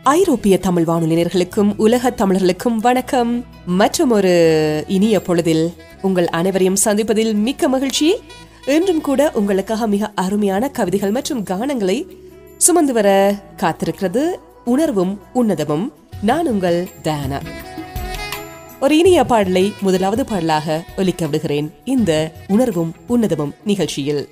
ஐரோப்பிய தமிழ் வானொலியர்களுக்கும் உலக தமிழர்களுக்கும் வணக்கம் மற்றும் ஒரு இனிய பொழுதில் உங்கள் அனைவரையும் சந்திப்பதில் மிக்க மகிழ்ச்சி இன்றும் கூட உங்களுக்காக மிக அருமையான கவிதைகள் மற்றும் கானங்களை சுமந்து வர காத்திருக்கிறது உணர்வும் உன்னதமும் நான் உங்கள் டயானா ஒரு இனிய பாடலை முதலாவது பாடலாக ஒலிக்க விடுகிறேன் இந்த உணர்வும் உன்னதமும் நிகழ்ச்சியில்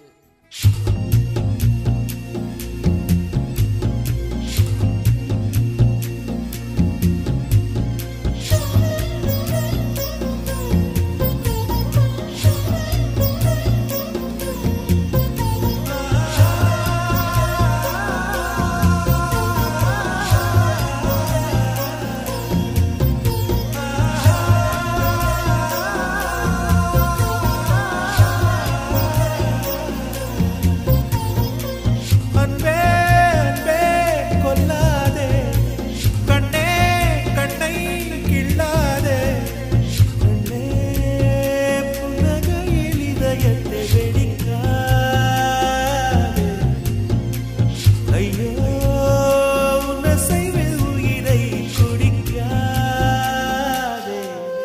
அன்பே அன்பே கொல்லாதே கண்ணே கண்ணை கிள்ளாதே கண்ணே புன்னகையில் இதயத்தை வெடிக்காதே ஐயோ உன் அசைவில் உயிரை குடிக்காதே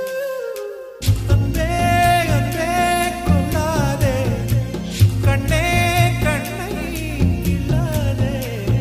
அன்பே அன்பே கொல்லாதே கண்ணே கண்ணை கிள்ளாதே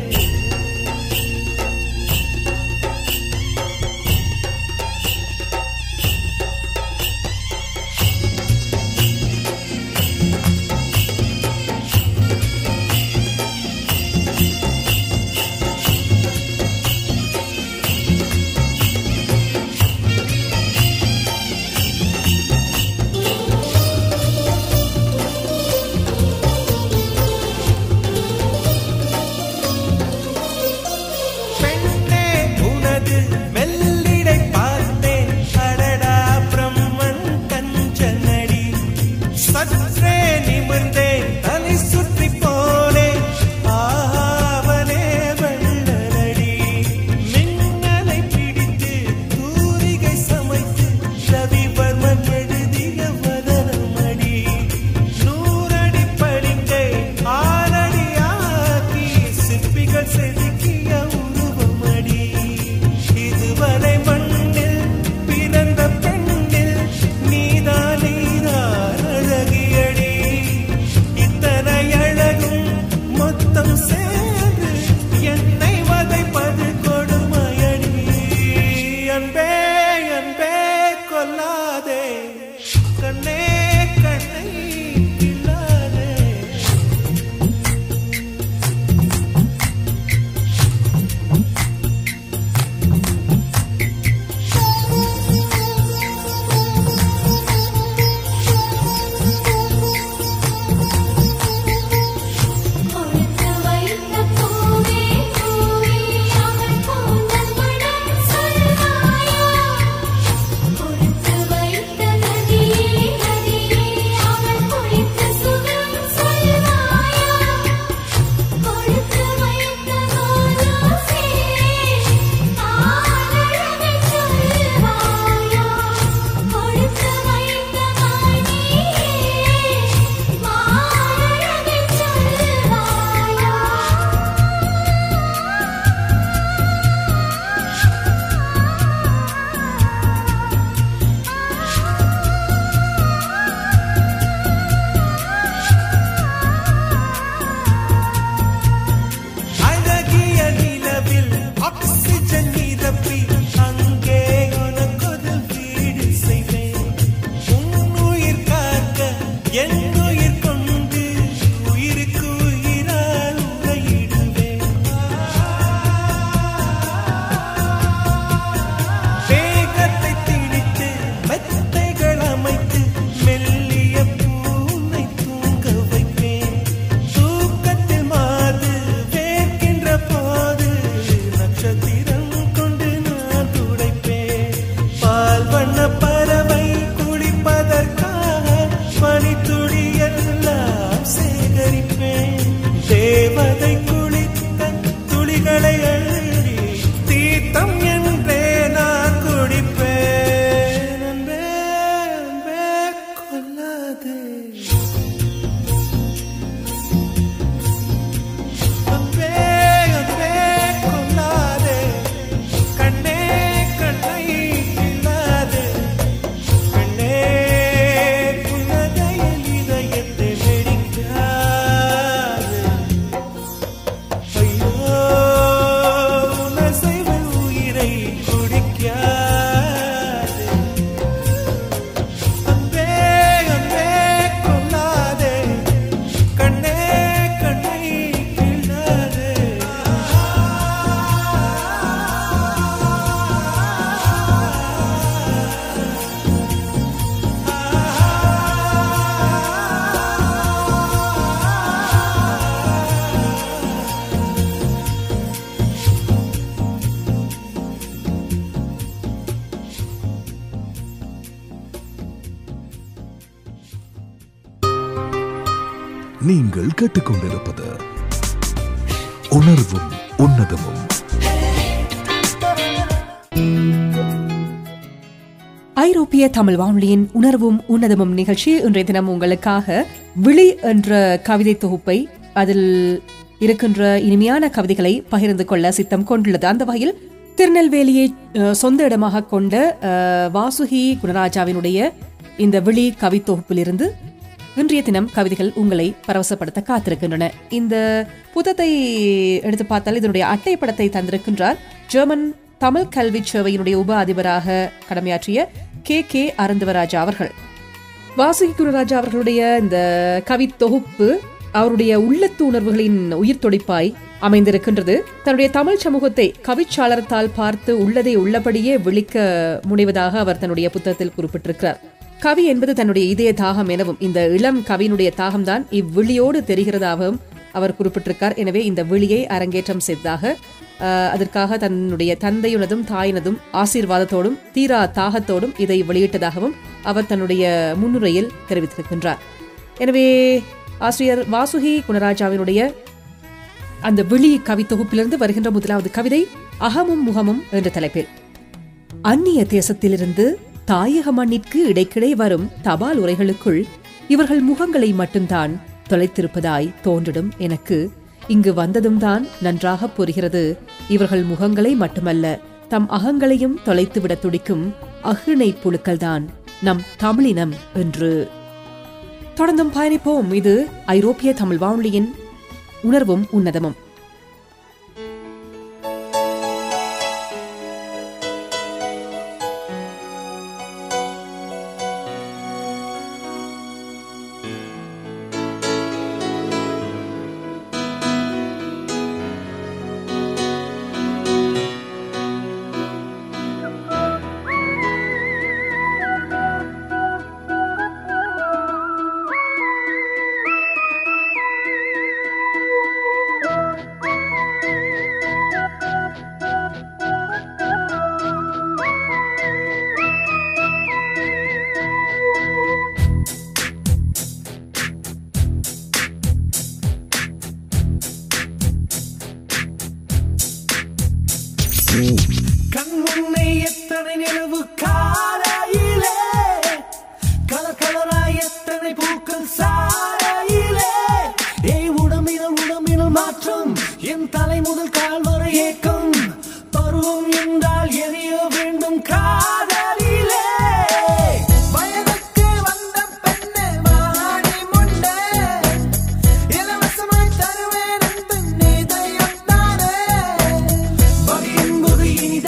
பெண்ணே உனது மெல்லிடை பார்த்தேன் அடடா பிரம்மன் கஞ்சனடி சற்றே நிமிர்ந்தேன் தலை சுற்றி போனேன் ஆவனே வெள்ளனடி மின்னலை பிடித்து தூரிகை சமைத்து ரவிவர்மன் எழுதிய வதனமடி நூறடி படிங்கை ஆறடி ஆக்கி சிற்பிகள் செதுக்கிய உருவமடி இதுவரை மண்ணில் பிறந்த பெண்ணில் நீதான் நீதான் அழகியடி இத்தனை அழகும் மொத்தம் சேர்ந்து என்னை வதைப்பது கொடுமையடி அன்பே அன்பே கொல்லாதே கண்ணே கண்ணை கிள்ளாதே கொடுத்து வைத்த பூவே பூவே அவன் கூந்தல் மணம் சொல்வாயா கொடுத்து வைத்த நதியே நதியே அவன் குளித்து சுகம் சொல்வாயா கொடுத்து வைத்த கோலோசே ஆனழகை சொல்வாயா கொடுத்து வைத்த மணியே மானழகை சொல்வாயா அழகிய நிலவில் ஆக்சிஜன் நிரப்பி அங்கே உனக்கொரு வீடு செய்வேன் உன் உயிர் காக்க என் உயிர் கொண்டு உயிருக்கு உயிரால் உரையிடுவேன் வேகத்தை திணித்து மெத்தைகள் அமைத்து மெல்லிய பூனை தூங்க வைப்பேன் தூக்கத்தில் மாது வேர்க்கின்ற போது நட்சத்திரம் கொண்டு நான் துடைப்பேன் பால் வண்ண பறவை குளிப்பதற்காக பனித்துளி எல்லாம் சேகரிப்பேன் தேவதை குளித்த துளிகளை அள்ளி தீர்த்தம் என்றே நான் குடிப்பேன் அன்பே அன்பே கொல்லாதே அன்பே அன்பே கொல்லாதே நீங்கள் கேட்டுக்கொண்டிருப்பது உணர்வும் உன்னதமும் ஐரோப்பிய தமிழ் வானொலியின் உணர்வும் உன்னதமும் நிகழ்ச்சி இன்றைய தினம் உங்களுக்காக விழி என்ற கவிதை தொகுப்பை அதில் இருக்கின்ற இனிமையான கவிதைகளை பகிர்ந்து கொள்ள சித்தம் கொண்டுள்ளது அந்த வகையில் திருநெல்வேலியை அஹ், சொந்த இடமாக கொண்ட அஹ், வாசுகி குணராஜாவினுடைய இந்த விழி கவி தொகுப்பிலிருந்து இன்றைய தினம் கவிதைகள் உங்களை பரவசப்படுத்த காத்திருக்கின்றன இந்த புத்தகத்தை எடுத்து பார்த்தால் இதனுடைய அட்டை படத்தை தந்திருக்கின்றார் ஜெர்மன் தமிழ் கல்வி சேவையினுடைய உப அதிபராக கடமையாற்றிய கே கே அருந்தவராஜா அவர்கள் வாசுகி குணராஜா அவர்களுடைய இந்த கவி தொகுப்பு அவருடைய உள்ளத்து உணர்வுகளின் உயிர் துடிப்பாய் அமைந்திருக்கின்றது தன்னுடைய தமிழ் சமூகத்தை கவிச்சாளரத்தால் பார்த்து உள்ளதை உள்ளபடியே விழிக்க முனைவதாக அவர் தன்னுடைய புத்தகத்தில் குறிப்பிட்டிருக்கிறார் கவி என்பது தன்னுடைய இதய தாகம் எனவும் இந்த இளம் கவியினுடைய தாகம்தான் இவ்விழியோடு தெரிகிறதாகவும் அவர் குறிப்பிட்டிருக்கார் எனவே இந்த விழியை அரங்கேற்றம் செய்ததாக அஹ், அதற்காக தன்னுடைய தந்தையுனதும் தாயினதும் ஆசீர்வாதத்தோடும் தீரா தாகத்தோடும் இதை வெளியிட்டதாகவும் அவர் தன்னுடைய முன்னுரையில் தெரிவித்திருக்கின்றார் எனவே ஆசிரியர் வாசுகி குணராஜாவினுடைய அந்த விழி கவி தொகுப்பிலிருந்து வருகின்ற முதலாவது கவிதை அகமும் முகமும் என்ற தலைப்பில் அந்நிய தேசத்திலிருந்து தாயக மண்ணிற்கு இடைக்கிடை வரும் தபால் உரைகளுக்குள் இவர்கள் முகங்களை மட்டும்தான் தொலைத்திருப்பதாய் தோன்றிடும் எனக்கு இங்கு வந்ததும் தான் நன்றாக புரிகிறது இவர்கள் முகங்களை மட்டுமல்ல தம் அகங்களையும் தொலைத்துவிட துடிக்கும் அகிணை புழுக்கள்தான் நம் தமிழினம் என்று தொடர்ந்தும் பயணிப்போம் இது ஐரோப்பிய தமிழ் வானொலியின் உணர்வும் உன்னதமும் கண் முன்னே எத்தனை நிலவு காலையிலே கலர் கலராய் எத்தனை பூக்கள் சாலையிலே ஏய் உடம்பினல் உடம்பினல் மாற்றம் என் தலை முதல் கால் வரை ஏக்கம் பருவம் என்றால் எரிய வேண்டும் காதலிலே வயதுக்கு வந்த பெண்ணே மாடி முண்டே இலவசமாய் தருவேன் என்று நீ தையம் தானே வகை என்பது இனி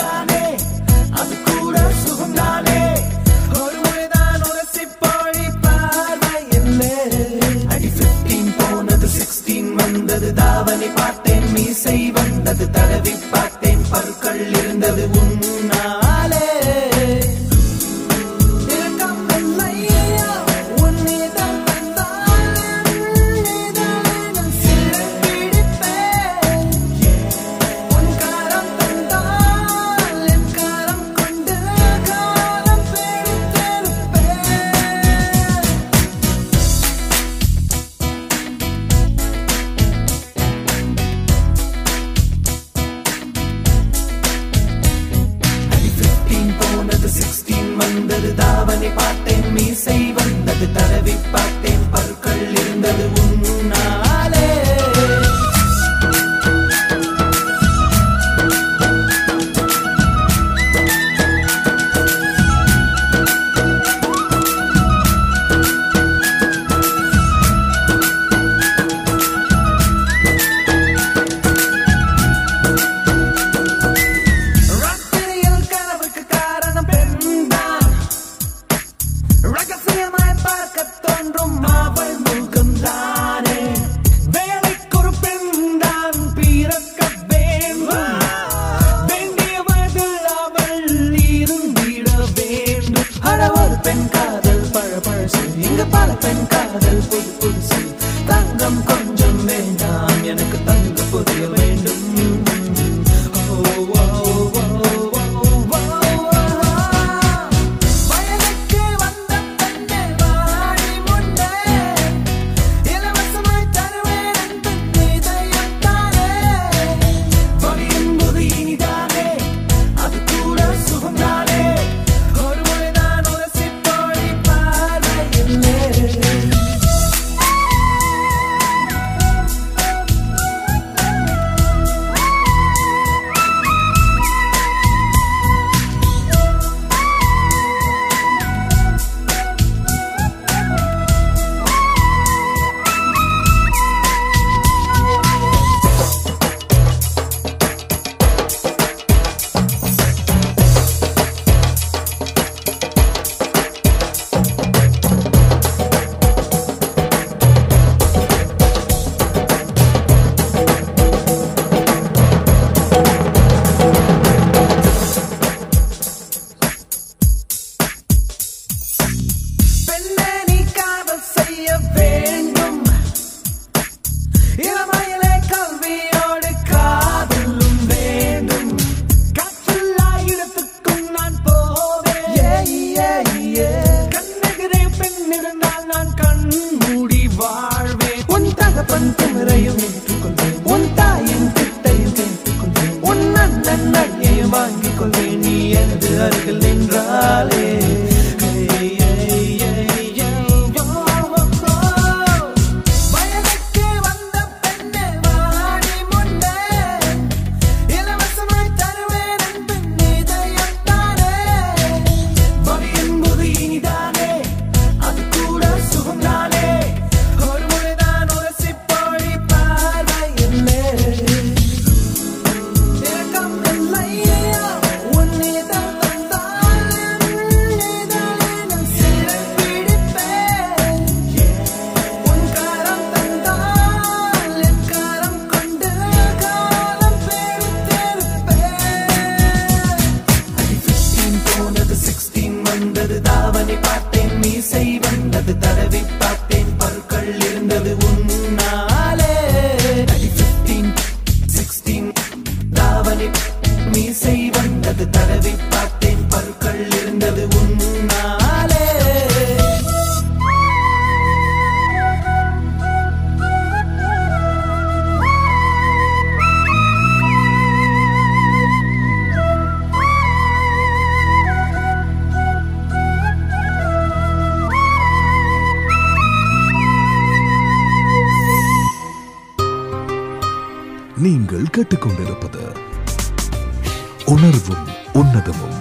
தகப்பன் திமிரையும் ஏற்றுக்கொள்வேன் உன் தாயின் திட்டையும் ஏற்றுக்கொள்வேன் உன் அண்ணன் அடியையும் வாங்கிக் கொள்வேன் நீ எனது அருகில் நின்றாலே ஏய், ஏய், ஏய், ஏய், யோ, ஓ, ஓ. வயதுக்கு வந்த பெண்ணே வாடி முன்னே இலவசமாய் தருவேன் அன்பின் இதயத்தானே வழி என்பது இனிதானே அது கூட சுகம்தானே ஒரு முறைதான் உரசி போடி பார்வை என்னே இரக்கம் இல்லையா உன்னிடம் வந்தால் என்னிதானே நான் சிறை பிடிப்பேன் உன் காரம் தந்தால் என் காரம் கொண்டு காலம் பிடித்திருப்பேன் அடி 15 போனது 16 வந்தது தாவணி பார்த்தேன் மீசை வந்தது தடவி பார்த்தேன் பற்கள் இருந்தது உன்னாலே அடி 15 16 தாவணி மீசை வந்தது தடவி பார்த்தேன் பற்கள் இருந்தது உன்னாலே நீங்கள் கேட்டுக்கொண்டிருப்பது உணர்வும் உன்னதமும்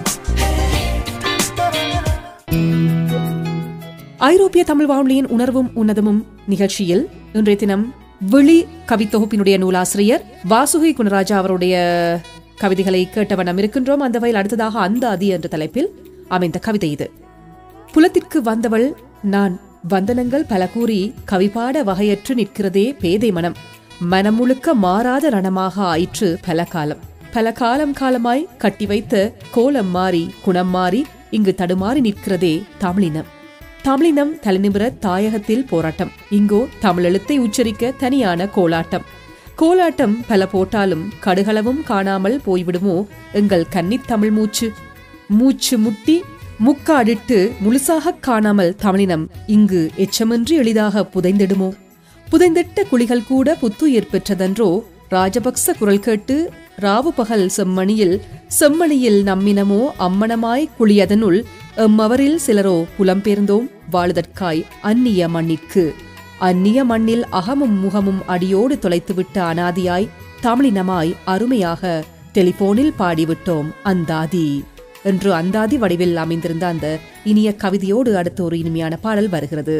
ஐரோப்பிய தமிழ் வானொலியின் உணர்வும் உன்னதமும் நிகழ்ச்சியில் இன்றைய தினம் விழி கவித்தொகுப்பினுடைய நூலாசிரியர் வாசுகி குணராஜா அவருடைய கவிதைகளை கேட்ட வண்ணம் இருக்கின்றோம் அந்த வகையில் அடுத்ததாக அந்த அதி என்ற தலைப்பில் அமைந்த கவிதை இது புலத்திற்கு வந்தவள் நான் வந்தனங்கள் பல கூறி கவிபாட வகையற்று நிற்கிறதே பேதை மனம் மனம் முழுக்க மாறாத ரணமாக ஆயிற்று பல காலம் பல காலம் காலமாய் கட்டி வைத்த கோலம் மாறி குணம் மாறி இங்கு தடுமாறி நிற்கிறதே தமிழினம் தமிழினம் தலைநிமிர தாயகத்தில் போராட்டம் இங்கோ தமிழெழுத்தை உச்சரிக்க தனியான கோலாட்டம் கோலாட்டம் பல போட்டாலும் கடுகளவும் காணாமல் போய்விடுமோ எங்கள் கன்னித் தமிழ் மூச்சு மூச்சு முட்டி முக்காடிட்டு முழுசாகக் காணாமல் தமிழினம் இங்கு எச்சமின்றி எளிதாக புதைந்திடுமோ புதைந்திட்ட குழிகள் கூட புத்துயிர் பெற்றதன்றோ ராஜபக்ச குரல் கேட்டு ராவு பகல் செம்மணியில் செம்மணியில் நம்மினமோ அம்மணமாய் குழியதனுள் எம்மவரில் சிலரோ புலம்பெயர்ந்தோம் வாழுதற்காய் அந்நிய மண்ணிற்கு அந்நிய மண்ணில் அகமும் முகமும் அடியோடு தொலைத்துவிட்ட அனாதியாய் தமிழினமாய் அருமையாக டெலிபோனில் பாடிவிட்டோம் அந்தாதி என்று அந்தாதி வடிவில் அமைந்திருந்த அந்த இனிய கவிதையோடு அடுத்த ஒரு இனிமையான பாடல் வருகிறது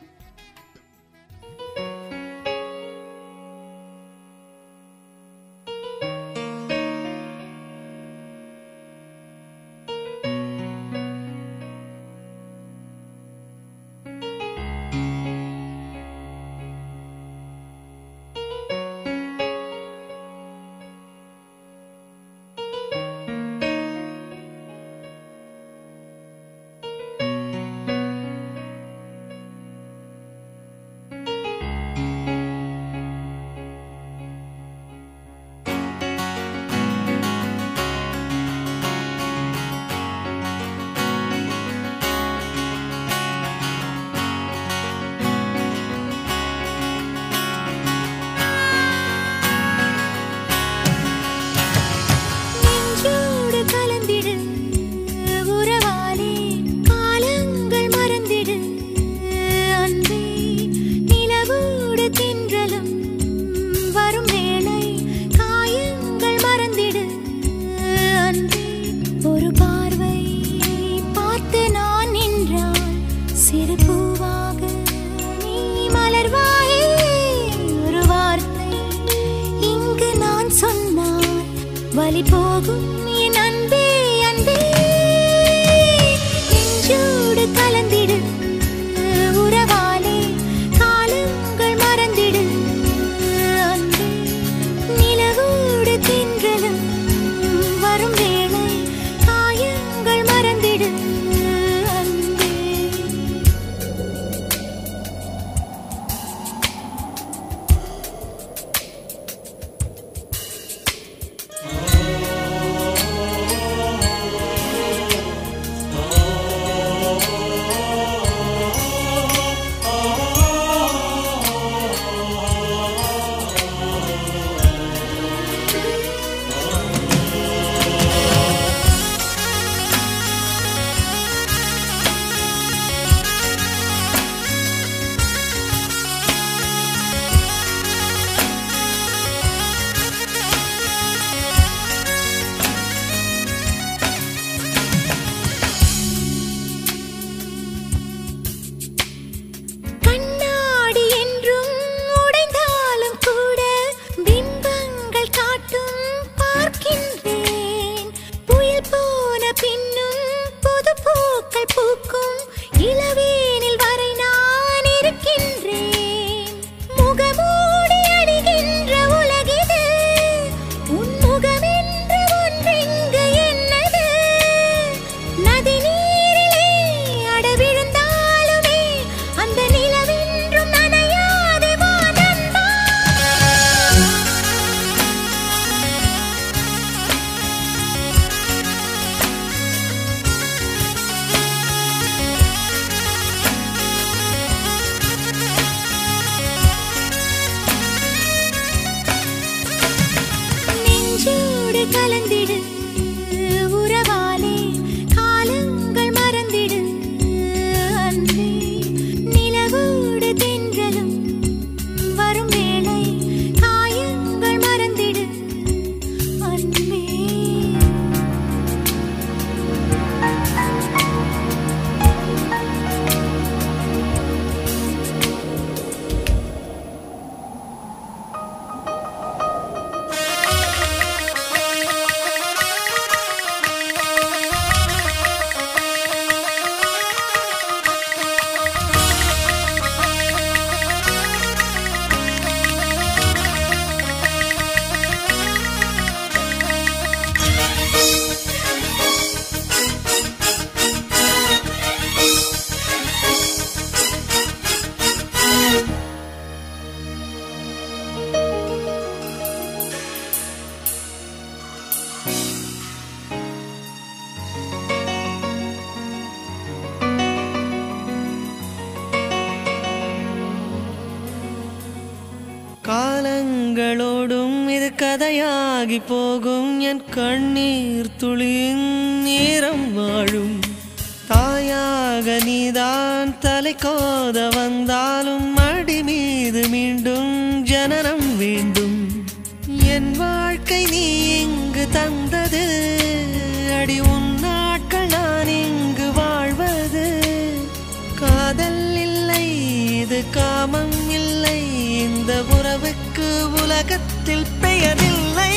நெஞ்சோடு கலந்திடு உறவாலே காலங்கள் மறந்திடு அன்பே நிலவோடு தென்றலும் வரும் வேளை காயங்கள் மறந்திடு அன்பே ஒரு பார்வை பார்த்து நான் நின்றால் சிறு பூவாக நீ மலர்வாயே ஒரு வார்த்தை இங்கு நான் சொன்னால் வழி போகும் என் அன்பே அன்பே நெஞ்சோடு கலந்திடு உறவாலே காலங்கள் மறந்திடு அன்பே நிலவோடு தென்றலும் வரும் வேளை காயங்கள் மறந்திடு அன்பே ஓ காலங்களோடும் இது கதையாகி போகும் என் கண்ணீர் துளியின் நேரம் வாழும் தாயாக நீதான் தலை கோத வந்தாலும் அடி மீது மீண்டும் ஜனனம் வேண்டும் என் வாழ்க்கை நீ இங்கு தந்தது அடி உன் நாட்கள் நான் இங்கு வாழ்வது காதல் இல்லை இது காமம் இல்லை இந்த உறவுக்கு உலகத்தில் பெயரில்லை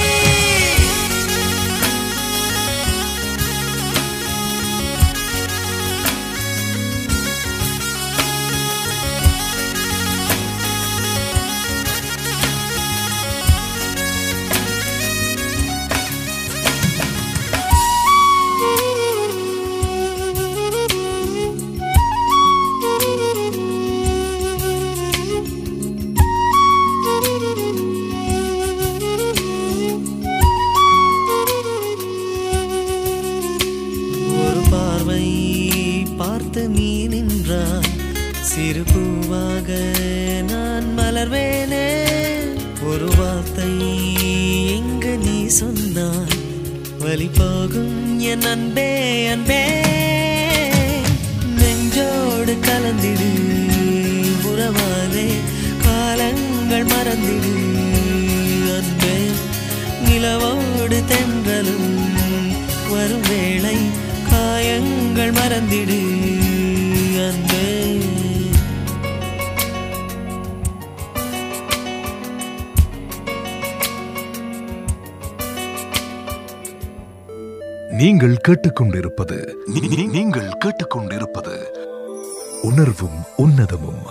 ஒரு பார்வை பார்த்து நீ நின்றாய் சிறு பூவாக நான் மலர்வேனே ஒரு வார்த்தை எங்கு நீ சொன்னாய் வழி போகும் என் அன்பே அன்பே நெஞ்சோடு கலந்திடு உறவாலே காலங்கள் மறந்திடு அன்பே நிலவோடு தென்றலும் வரும் வேளை காயங்கள் மறந்திடு அன்பே நீங்கள் கேட்டுக்கொண்டிருப்பது நீ- நீ- நீங்கள் கேட்டுக்கொண்டிருப்பது உணர்வும் உன்னதமும்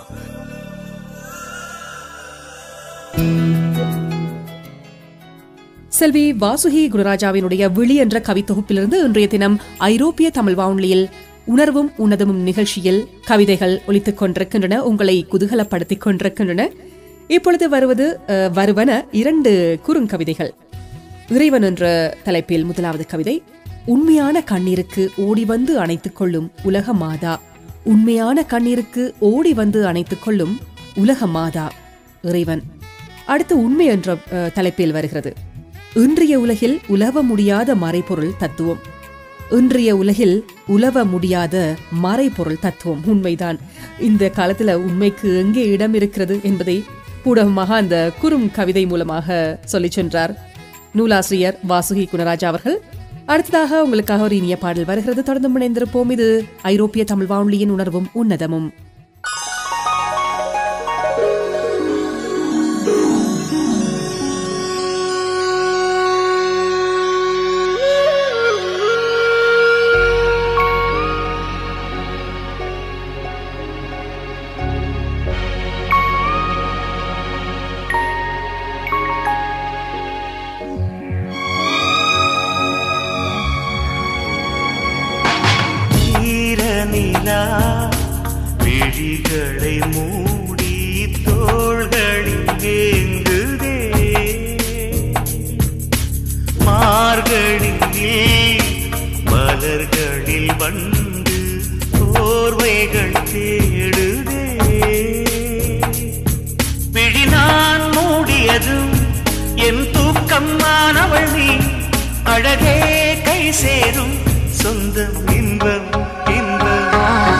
செல்வி வாசுகி குணராஜாவினுடைய விழி என்ற கவித்தொகுப்பிலிருந்து இன்றைய தினம் ஐரோப்பிய தமிழ் வானொலியில் உணர்வும் உன்னதமும் நிகழ்ச்சியில் கவிதைகள் ஒலித்துக் கொண்டிருக்கின்றன உங்களை குதூகலப்படுத்திக் கொண்டிருக்கின்றன இப்பொழுது வருவது அஹ், வருவன இரண்டு குறுங்கவிதைகள் இறைவன் என்ற தலைப்பில் முதலாவது கவிதை உண்மையான கண்ணீருக்கு ஓடி வந்து அணைத்துக் கொள்ளும் உலக மாதா உண்மையான கண்ணீருக்கு ஓடி வந்து அணைத்துக் கொள்ளும் உலக மாதா இறைவன் அடுத்து உண்மை என்ற அஹ், தலைப்பில் வருகிறது இன்றைய உலகில் உலவ முடியாத மறைபொருள் தத்துவம் இன்றைய உலகில் உலவ முடியாத மறைபொருள் தத்துவம் உண்மைதான் இந்த காலத்துல உண்மைக்கு எங்கே இடம் இருக்கிறது என்பதை பூடகமாக அந்த குறும் கவிதை மூலமாக சொல்லிச் சென்றார் நூலாசிரியர் வாசுகி குணராஜா அவர்கள் அடுத்ததாக உங்களுக்காக ஒரு இனிய பாடல் வருகிறது தொடர்ந்து இணைந்திருப்போம் இது ஐரோப்பிய தமிழ் வானொலியின் உணர்வும் உன்னதமும் ஈரநிலா விழிகளை மூடி தோள்களில் ஏங்குதே மார்கழியில் மலர்களில் வந்து போர்வைகள் தேடுதே விழி நான் மூடியதும் என் தூக்கம் மாணவள் நீ அழகே கை சேரும் சொந்தம் இன்பம் இன்பம்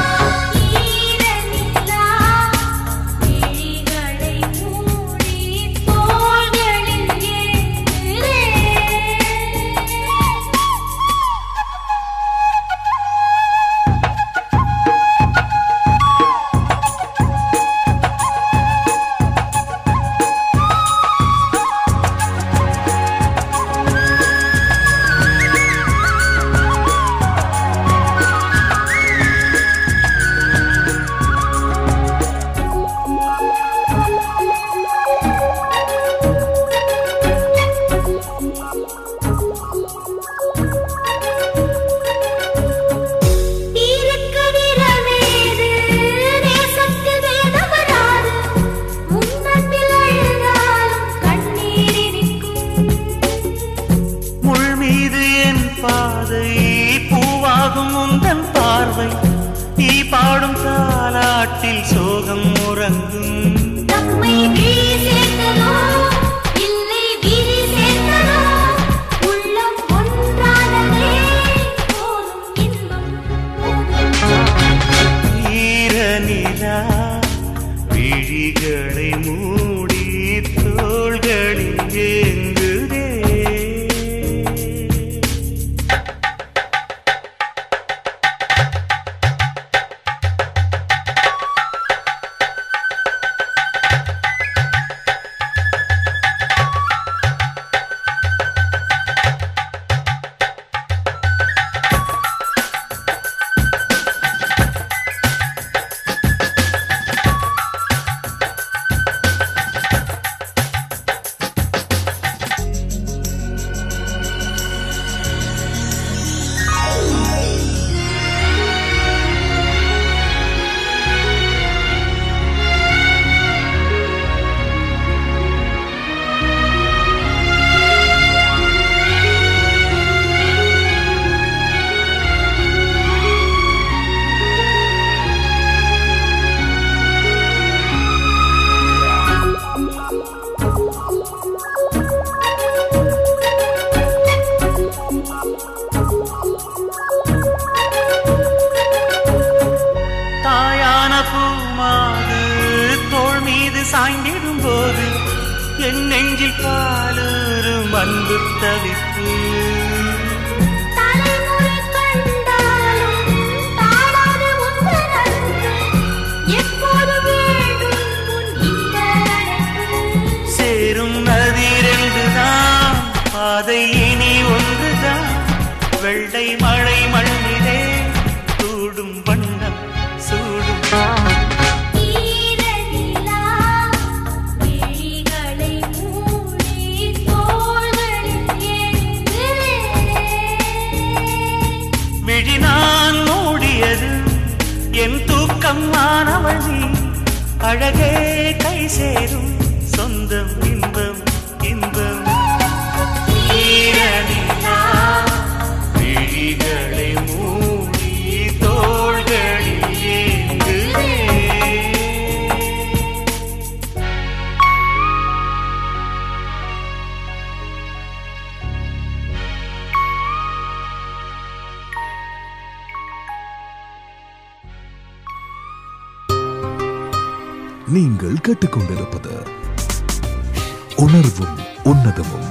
ஈரநிலா விழிகளை மூடி தோள்களில் ஏங்குதே ஈரநிலா விழிகளை மூடி தோள்களில் ஏங்குதே தாயான பூமாது தோள் மீது சாய்ந்திடும் போது என் நெஞ்சில் பாலூரும் அன்பு தவிப்பு தலைமுறை கண்டாலும் தாழாது உந்தன் அன்பு. எப்போது வேண்டும் உன் இந்த அழைப்பு. சேரும் நதி ரெண்டுதான் பாதை இனி ஒன்றுதான் வெள்ளை மழை மண்ணிலே சூடும் வண்ணம் சூடும் ஈரநிலா விழிகளை மூடி தோள்களில் ஏங்குதே. விழி நான் மூடியது என் தூக்கம் ஆனவள் நீ அழகே கை சேரும் சொந்தம் இன்பம் இன்பம் ஈரநிலா விழிகளை மூடி தோள்களில் ஏங்குதே நீங்கள் கேட்டுக்கொண்டிருப்பது உணர்வும் உன்னதமும்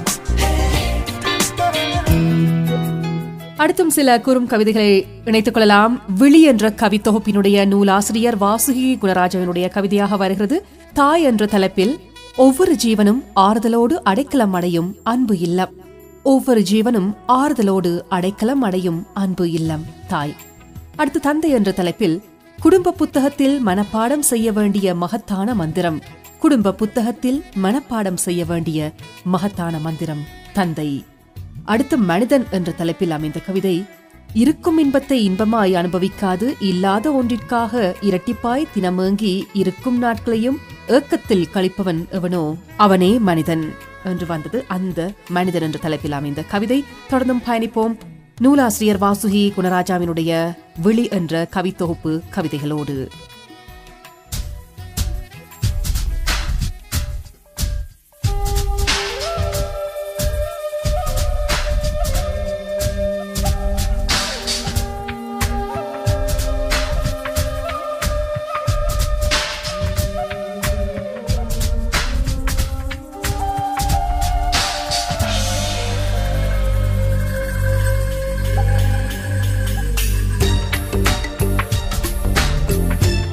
அடுத்தும் சில குறும் கவிதைகளை இணைத்துக் கொள்ளலாம் விழி என்ற கவித்தொகுப்பினுடைய நூலாசிரியர் வாசுகி குணராஜனுடைய கவிதையாக வருகிறது தாய் என்ற தலைப்பில் ஒவ்வொரு ஜீவனும் ஆறுதலோடு அடைக்கலம் அடையும் அன்பு இல்லம் ஒவ்வொரு ஜீவனும் ஆறுதலோடு அடைக்கலம் அடையும் அன்பு இல்லம் தாய் அடுத்து தந்தை என்ற தலைப்பில் குடும்ப புத்தகத்தில் மனப்பாடம் செய்ய வேண்டிய மகத்தான மந்திரம் குடும்ப புத்தகத்தில் மனப்பாடம் செய்ய வேண்டிய மகத்தான மந்திரம் தந்தை அடுத்து மனிதன் என்ற தலைப்பில் அமைந்த கவிதை இருக்கும் இன்பத்தை இன்பமாய் அனுபவிக்காது இல்லாத ஒன்றிற்காக இரட்டிப்பாய் தினமேங்கி இருக்கும் நாட்களையும் ஏக்கத்தில் கழிப்பவன் எவனோ அவனே மனிதன் என்று வந்தது அந்த மனிதன் என்ற தலைப்பில் அமைந்த கவிதை தொடர்ந்தும் பயணிப்போம் நூலாசிரியர் வாசுகி குணராஜாவினுடைய விழி என்ற கவித்தொகுப்பு கவிதைகளோடு ஈரநிலா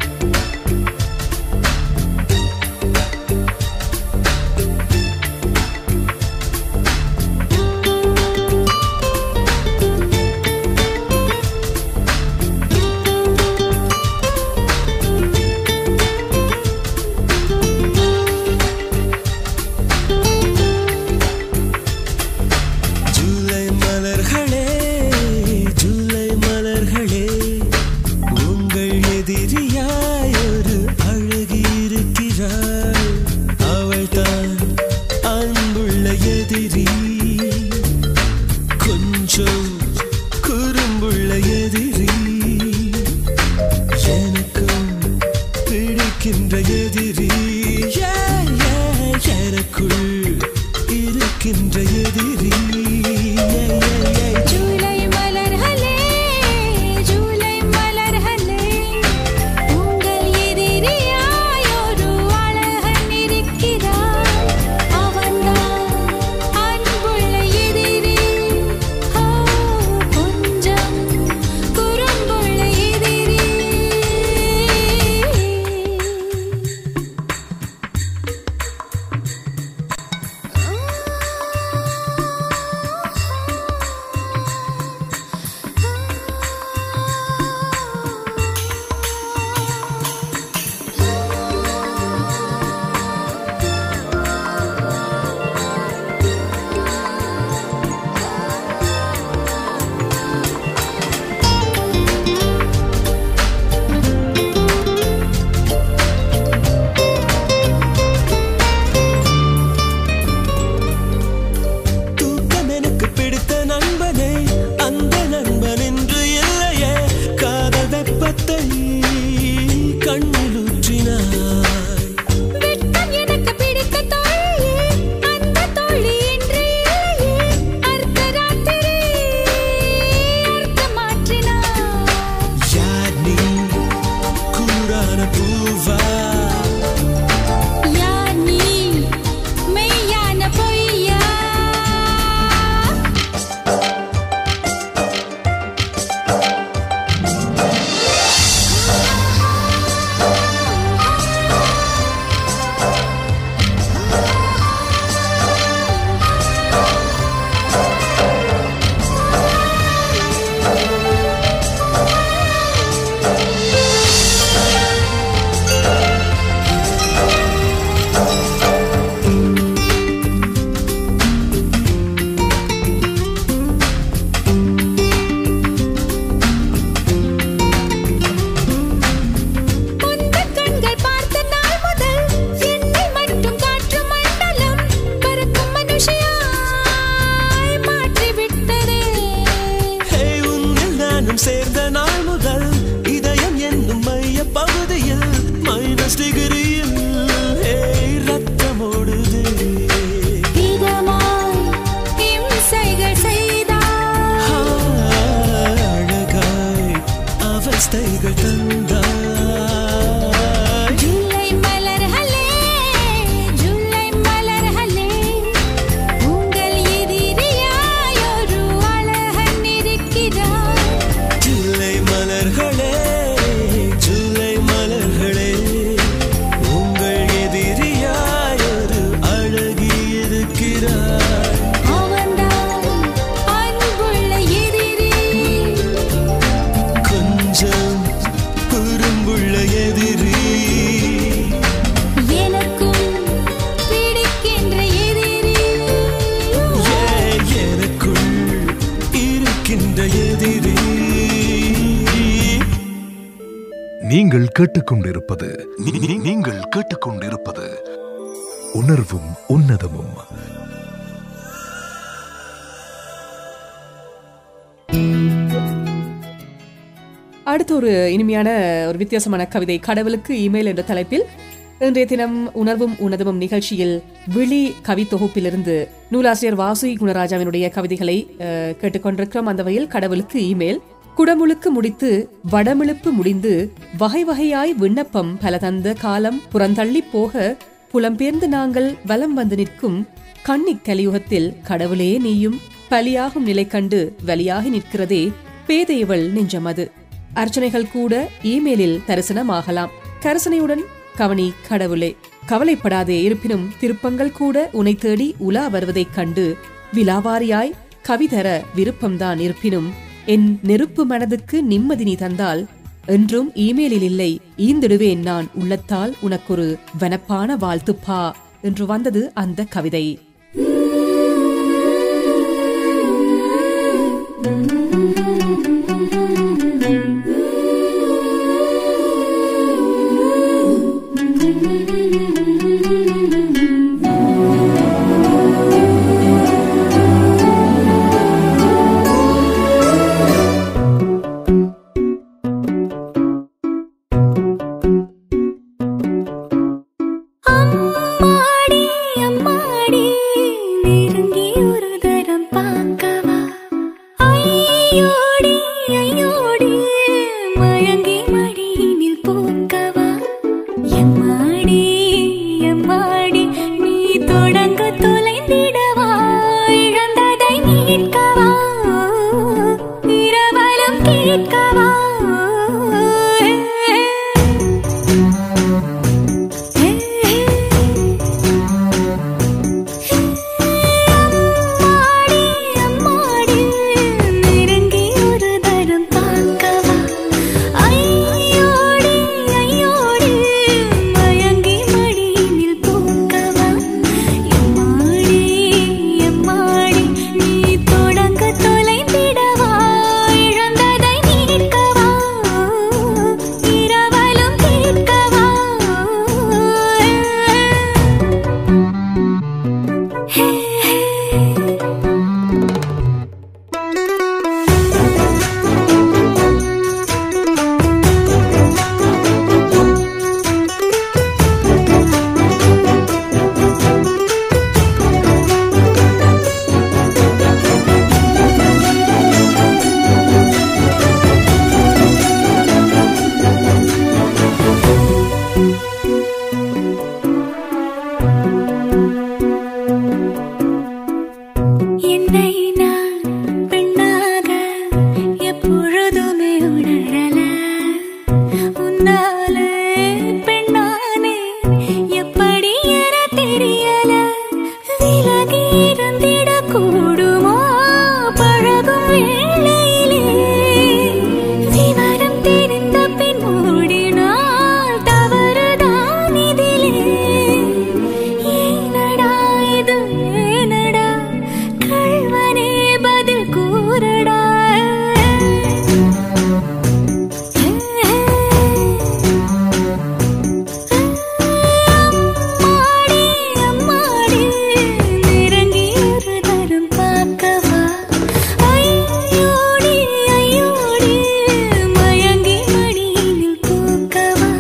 நீங்கள் கேட்டுக்கொண்டிருப்பது நீ- நீ- நீங்கள் கேட்டுக்கொண்டிருப்பது உணர்வும் உன்னதமும் அடுத்து ஒரு இனிமையான ஒரு வித்தியாசமான கவிதை கடவுளுக்கு இமெயில் என்ற தலைப்பில் இன்றைய தினம் உணர்வும் உணர்வும் நிகழ்ச்சியில் விழி கவி தொகுப்பிலிருந்து நூலாசிரியர் வாசுகி குணராஜாவினுடைய கவிதைகளை அஹ், கேட்டுக்கொண்டிருக்கிறோம் அந்த வகையில் கடவுளுக்கு இமெயில் குடமுழுக்கு முடித்து வடமிழுப்பு முடிந்து வகை வகையாய் விண்ணப்பம் பல தந்த காலம் புறந்தள்ளி போக புலம்பெயர்ந்து நாங்கள் வலம் வந்து நிற்கும் கன்னிக் கலியுகத்தில் கடவுளே நீயும் பலியாகும் நிலை கண்டு வலியாகி நிற்கிறதே பேதையவள் நெஞ்சமது அர்ச்சனைகள் கூட இமெயிலில் தரிசனமாகலாம் கரசனையுடன் கவனி கடவுளே கவலைப்படாதே இருப்பினும் திருப்பங்கள் கூட உனை தேடி உலா வருவதைக் கண்டு விலாவாரியாய் கவிதர விருப்பம்தான் இருப்பினும் என் நெருப்பு மனதுக்கு நிம்மதி நீ தந்தால் என்றும் இமெயிலில் இல்லை ஈந்திடுவேன் நான் உள்ளத்தால் உனக்கொரு வனப்பான வாழ்த்துப்பா என்று வந்தது அந்த கவிதை அம்மாடி அம்மாடி நெருங்கி ஒரு தரம் பார்க்கவா ஐயோடி ஐயோடி மயங்கி மடியினில் பூக்கவா எம்மாடி எம்மாடி நீ தொடங்க தொலைந்திடவா இழந்ததை மீட்கவா இரவலும் கேட்கவா அம்மாடி அம்மாடி நெருங்கி ஒரு தரம் பார்க்கவா ஐயோடி ஐயோடி மயங்கி மடியினில் பூக்கவா எம்மாடி எம்மாடி நீ தொடங்க தொலைந்திடவா இழந்ததை மீட்கவா இரவலும் கேட்கவா என்னை நான் பெண்ணாக எப்பொழுதுமே உணரல உன்னாலே பெண்ணானே எப்படி என தெரியல விலகி இருந்திட கூடுமோ பழகும் வேளையிலே விவரம் தெரிந்த பின் மூடினால் தவறுதான் இதிலே ஏனடா இது ஏனடா கள்வனே பதில் கூறடா அம்மாடி அம்மாடி நெருங்கி ஒரு தரம் பார்க்கவா ஐயோடி ஐயோடி மயங்கி மடியினில் பூக்கவா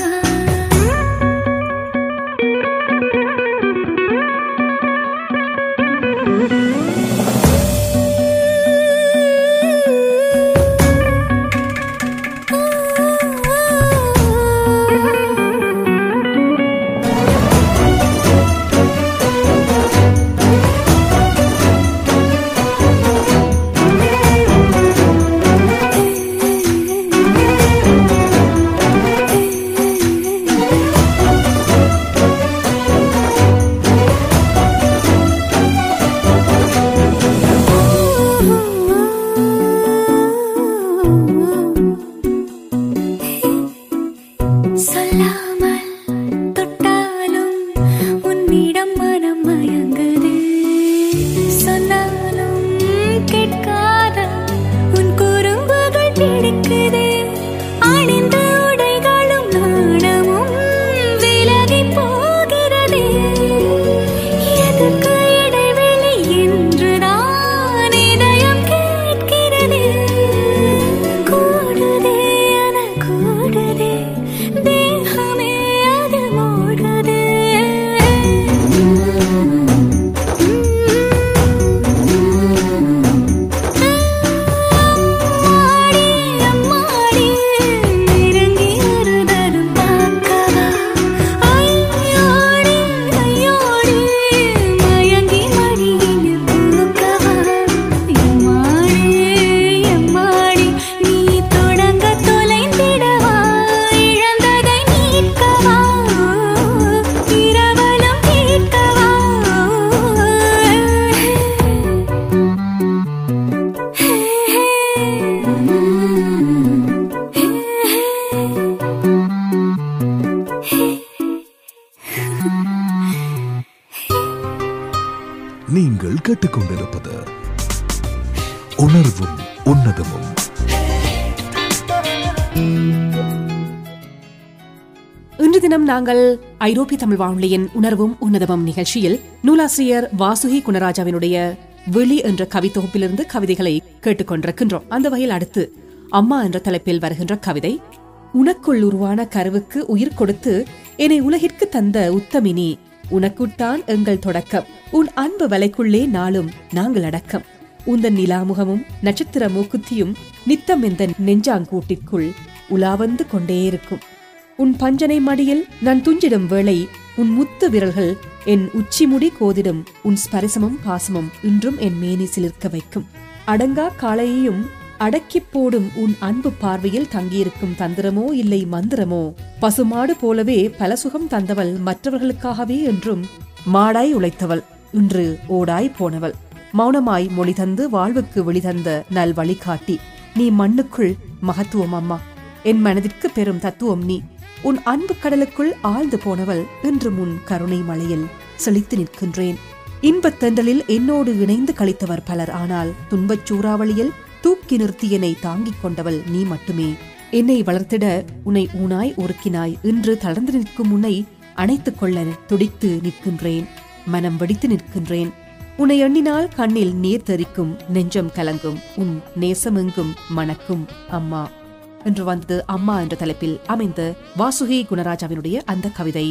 சொல்லாமல் தொட்டாலும் உன்னிடம் மனம் மயங்குது சொன்னாலும் கேட்காத உன் குறும்புகள் பிடிக்குது அணிந்த உடைகளும் நீங்கள் கேட்டுக்கொண்டிருப்பது உணர்வும் உன்னதமும் இன்று தினம் நாங்கள் ஐரோப்பிய தமிழ் வானொலியின் உணர்வும் உன்னதமும் நிகழ்ச்சியில் நூலாசிரியர் வாசுகி குணராஜாவினுடைய வெளி என்ற கவித்தொகுப்பிலிருந்து கவிதைகளை கேட்டுக்கொண்டிருக்கின்றோம் அந்த வகையில் அடுத்து அம்மா என்ற தலைப்பில் வருகின்ற கவிதை உனக்குள் உருவான கருவுக்கு உயிர் கொடுத்து என்னை உலகிற்கு தந்த உத்தமினி உனக்குத்தான் எங்கள் தொடக்கம் உன் அன்பு வலைக்குள்ளே நாளும் நாங்கள் அடக்கம் உந்தன் நிலாமுகமும் நட்சத்திர மூக்குத்தியும் நித்தம் இந்த நெஞ்சாங்கூட்டிற்குள் உலாவந்து கொண்டே இருக்கும் உன் பஞ்சனை மடியில் நான் துஞ்சிடும் வேளை உன் முத்து விரல்கள் என் உச்சிமுடி கோதிடும் உன் ஸ்பரிசமும் பாசமும் இன்றும் என் மேனி சிலிர்க்க வைக்கும் அடங்கா காளையையும் அடக்கிப் போடும் உன் அன்பு பார்வையில் தங்கியிருக்கும் தந்திரமோ இல்லை மந்திரமோ பசுமாடு போலவே பல சுகம் தந்தவள் மற்றவர்களுக்காகவே என்றும் மாடாய் உழைத்தவள் இன்று ஓடாய் போனவள் மௌனமாய் மொழி தந்து வாழ்வுக்கு வெளிதந்த நல் வழிகாட்டி நீ மண்ணுக்குள் மகத்துவம் அம்மா என் மனதிற்கு பெரும் தத்துவம் நீ உன் அன்பு கடலுக்குள் ஆழ்ந்து போனவள் இன்று முன் கருணை மலையில் செழித்து நிற்கின்றேன் இன்பத் தென்றலில் என்னோடு இணைந்து கழித்தவர் பலர் ஆனால் துன்பச் சூறாவளியில் தூக்கி நிறுத்தி என்னை தாங்கிக் கொண்டவள் நீ மட்டுமே என்னை வளர்த்திட உன்னை ஊனாய் ஒருக்கினாய் இன்று தளர்ந்து நிற்கும் உன்னை அணைத்துக் கொள்ள துடித்து நிற்கின்றேன் மனம் வெடித்து நிற்கின்றேன் உன்னை எண்ணினால் கண்ணில் நீர் தெறிக்கும் நெஞ்சம் கலங்கும் உன் நேசமெங்கும் மணக்கும் அம்மா என்று வந்தது அம்மா என்ற தலைப்பில் அமைந்த வாசுகி குணராஜாவினுடைய அந்த கவிதை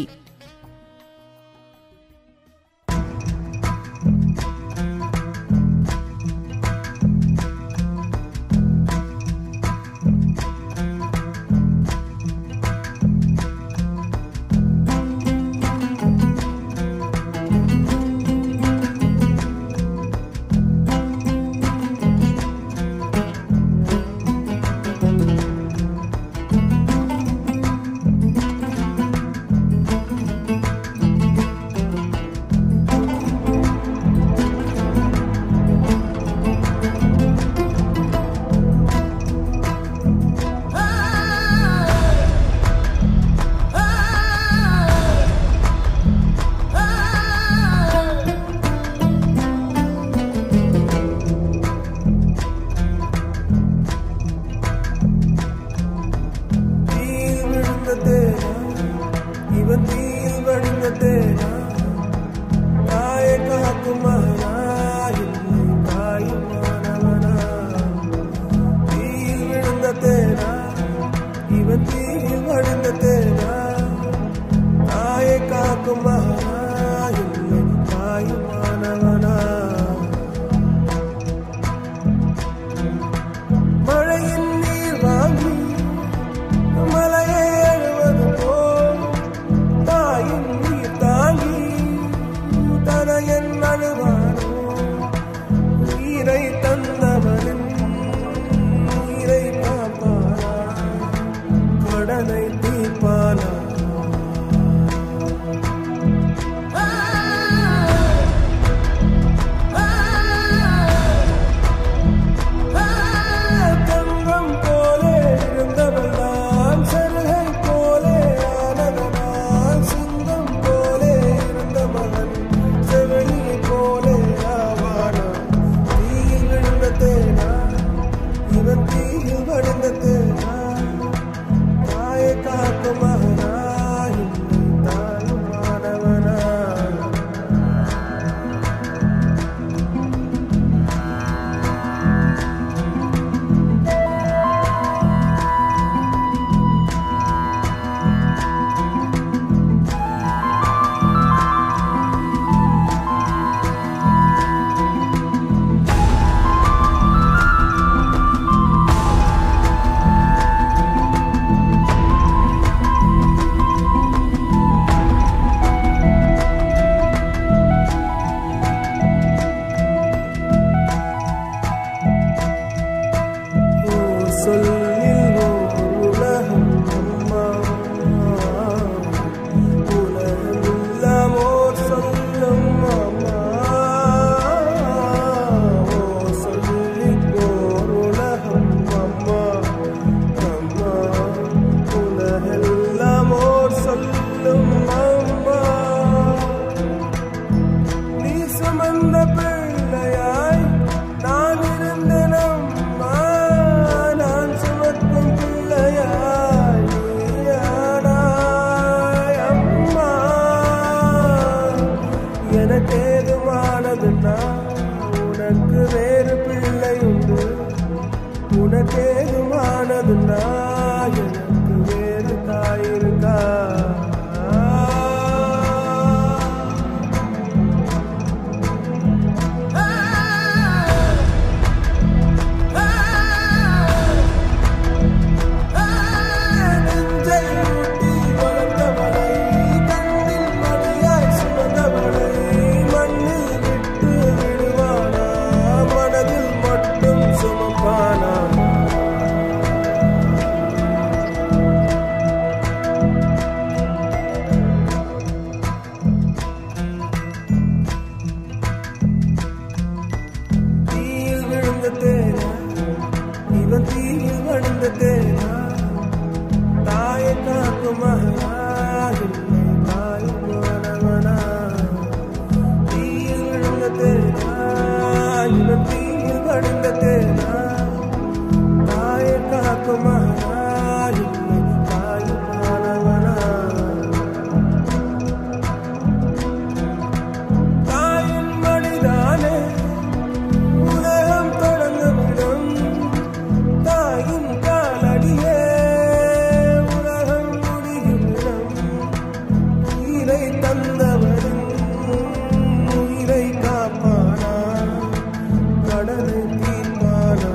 தீயில் விழுந்த தேனா இவன் தீயில் வடிந்த தேனா தாயை காக்கும் மகனா இல்லை தாயுமானவனா தீயில் விழுந்த தேனா இவன் தீயில் வடிந்த தேனா தாயை காக்கும் மகனா இல்லை தாயுமானவனா மழையின் நீர் வாங்கி மலையை எழுவது போல் தாயின் நீர் தாங்கி தனையன் அழுவானோ உயிரை தந்தவனின் உயிரை காப்பானா கடனை தீர்ப்பானா எனக்கேதுமானதுன்னா உனக்கு வேறு பிள்ளை உண்டு உனக்கேதுமானதுன்னா எனக்கு வேறு தாய் இருக்கா நெஞ்சை ஊட்டி வளர்த்தவளை, கண்ணில் மணியாய் சுமந்தவளை, மண்ணில் விட்டு விடுவானா, மனதில் மட்டும் சுமப்பானா தீயில் விழுந்த தேனா இவன் தீயில் வடிந்த தேனா தாயை காக்கும் மகனா இல்லை தாயும் மாணவனா தீயில் விழுந்த தேனா இவன் தீயில் வடிந்த தேனா தாயை காக்கும் மகனா இல்லை தாயும் மாணவனா தாயின் மடிதானே உலகம் தொடங்குமிடம் தாயின் காலடியே உலகம் முடியுமிடம் உயிரை தந்தவரின் உயிரை காப்பானா கடனை தீர்ப்பானா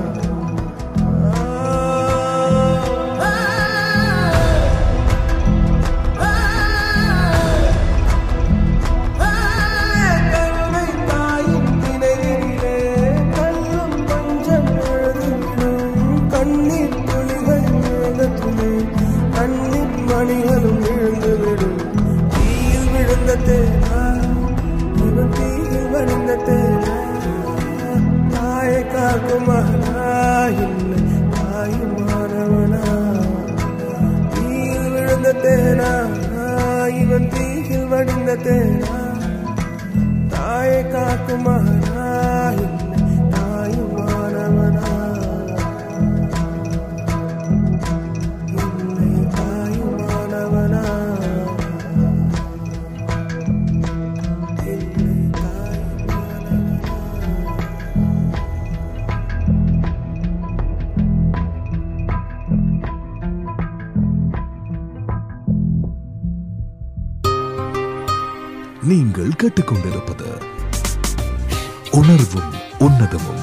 கருணை தாயின் திணையிலே கல்லும் பஞ்சம் எழுதுவிடும் கண்ணீர் துளிகள் எழுதத்துமே கண்ணின் மணிகளும் விழுந்துவிடும் தீயில் விழுந்த தேனா இவன் தீயில் வடிந்த தேனா தாயை காக்கும் மகனா இல்லை தாயும் மாணவனா தீயில் விழுந்த தேனா இவன் தீயில் வடிந்த தேனா தாயை காக்கும் மகனா இல்லை தாயும் மாணவனா இல்லை தாயும் மாணவனா இல்லை தாயும் மாணவனா நீங்கள் கேட்டுக்கொண்டிருப்பது உணர்வும் உன்னதமும்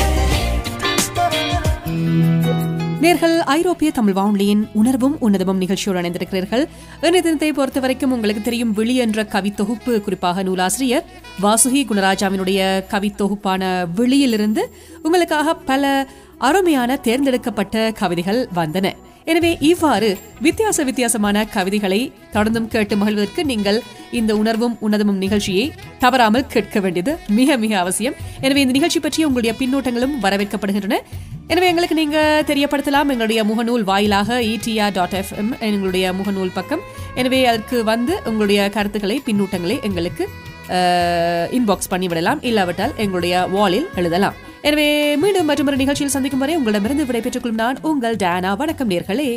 நேர்கள் ஐரோப்பிய தமிழ் வானொலியின் உணர்வும் உன்னதமும் நிகழ்ச்சியோடு இணைந்திருக்கிறீர்கள் இன்றைய தினத்தை பொறுத்த வரைக்கும் உங்களுக்கு தெரியும் விழி என்ற கவித்தொகுப்பு குறிப்பாக நூலாசிரியர் வாசுகி குணராஜாவினுடைய கவித்தொகுப்பான விழியிலிருந்து உங்களுக்காக பல அருமையான தேர்ந்தெடுக்கப்பட்ட கவிதைகள் வந்தன எனவே இவ்வாறு வித்தியாச வித்தியாசமான கவிதைகளை தொடர்ந்தும் கேட்டு மகிழ்வதற்கு நீங்கள் இந்த உணர்வும் உன்னதமும் நிகழ்ச்சியை தவறாமல் கேட்க வேண்டியது மிக மிக அவசியம் எனவே இந்த நிகழ்ச்சி பற்றிய உங்களுடைய பின்னூட்டங்களும் வரவேற்கப்படுகின்றன எனவே எங்களுக்கு நீங்க தெரியப்படுத்தலாம் எங்களுடைய முகநூல் வாயிலாக இடிஆர் டாட் எஃப்எம் எங்களுடைய முகநூல் பக்கம் எனவே அதற்கு வந்து உங்களுடைய கருத்துக்களை பின்னூட்டங்களை எங்களுக்கு இன்பாக்ஸ் பண்ணிவிடலாம் இல்லாவிட்டால் எங்களுடைய வாலில் எழுதலாம் எனவே மீண்டும் மற்றொரு நிகழ்ச்சியில் சந்திக்கும் வரை உங்களிடமிருந்து விடைபெற்றுக் கொள்ளும் நான் உங்கள் டேனா வணக்கம் நேர்களே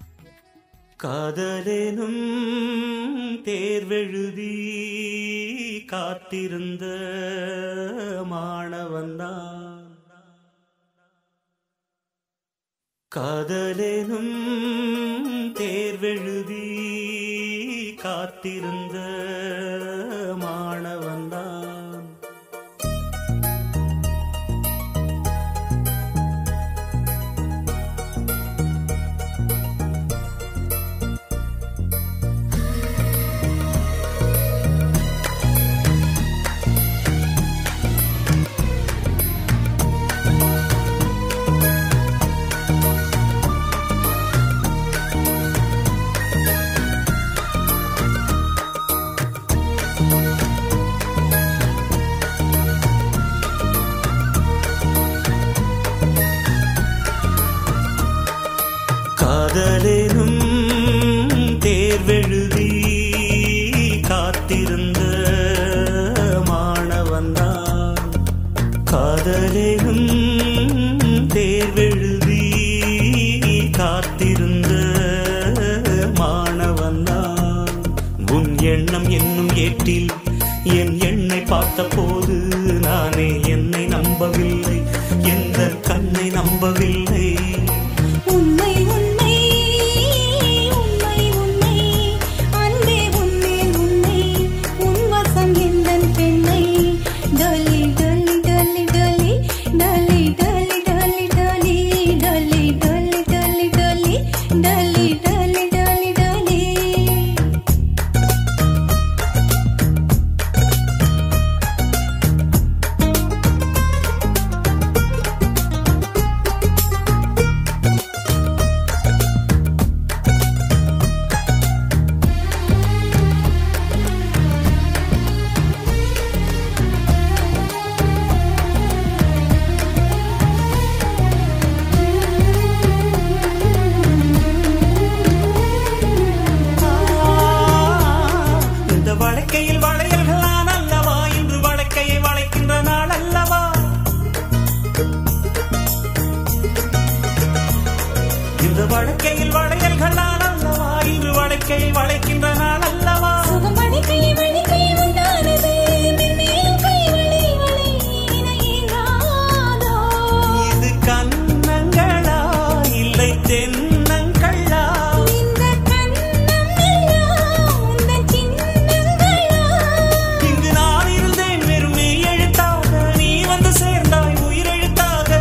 காதலெனும் தேர்வெழுதி காத்திருந்த மாணவன்தான் காதலெனும் தேர்வெழுதி காத்திருந்த மாணவன்தான் காதலெனும் தேர்வெழுதி காத்திருந்த மாணவன்தான் காதலெனும் தேர்வெழுதி காத்திருந்த மாணவன்தான் உன் எண்ணம் என்னும் ஏட்டில் என் எண்ணை பார்த்த போது நானே என்னை நம்பவில்லை எந்த கண்ணை நம்பவில்லை உண்மை உண்மை உண்மை உண்மை அன்பே உண்மை உண்மை உன் வசம் எந்தன் பெண்ணை டொலி டொலி டொலி டொலி டொலி டொலி டொலி டொலி டொலி டொலி டொலி டொலி டொலி டொலி டொலி டொலி இந்த வழக்கையில் வளையல்கள் நான் அல்லவா இன்று வழக்கையை வளைக்கின்ற நாள் அல்லவா இந்த வழக்கையில் வளையல்கள் நான் அல்லவா இன்று வழக்கையை வளைக்கின்ற நாள் அல்லவா சுகம் வழிக்கை வழிக்கை உண்டானது மென்மேலும் கை வழி வழி இணையாதோ இது கண்ணங்களா இல்லை தென்னங்களா இந்த கண்ணம் எல்லாம் உந்தன் சின்னங்களா இங்கு நான் இருந்தேன் வெறும் மெய் எழுத்தாக நீ வந்து சேர்ந்தாய் உயிரெழுத்தாக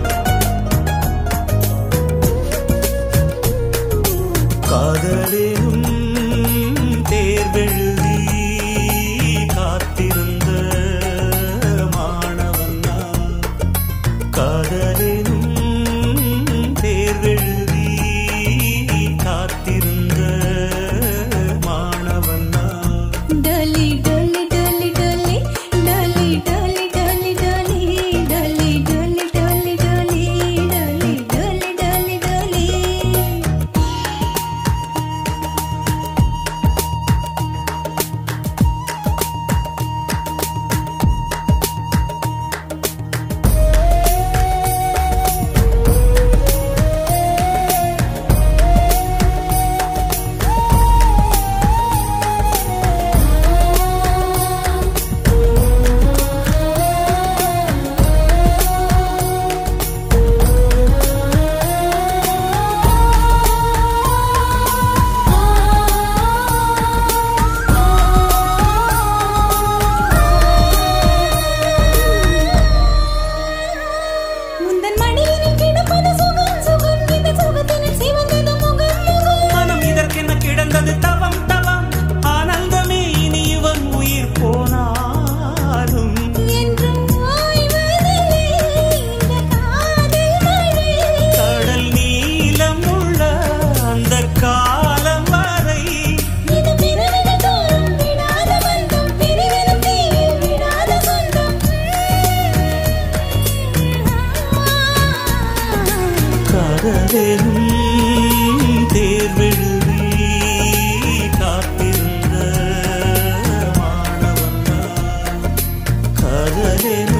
காதலேனும் தேர்வெழுதி காத்திருந்த மாணவன் நான் காதலேனும் தேர்வெழுதி காத்திருந்த மாணவன் நான் டலி டலி டலி டலி டலி டலி டலி டலி டலி டலி டலி டலி டலி டலி டலி டலி முந்தன் மடியினில் கிடப்பது சுகம் சுகம் இந்த சுகத்தினில் சிவந்தது முகம் முகம் மனம் இதற்கென்ன கிடந்தது தவம் தவம் ஆனந்தமே இனி இவன் உயிர் போனாலும் என்றும் ஓய்வதில்லை இந்த காதல் மழை கடல் நீளம் உள்ள அந்த காலம் வரை இது பிறவிகள் தோறும் விடாத பந்தம் பிரிவினும் தீயில் விடாத சொந்தம் காதலும் தேர்வெழுதி காத்திருந்த மாணவன் காதலின்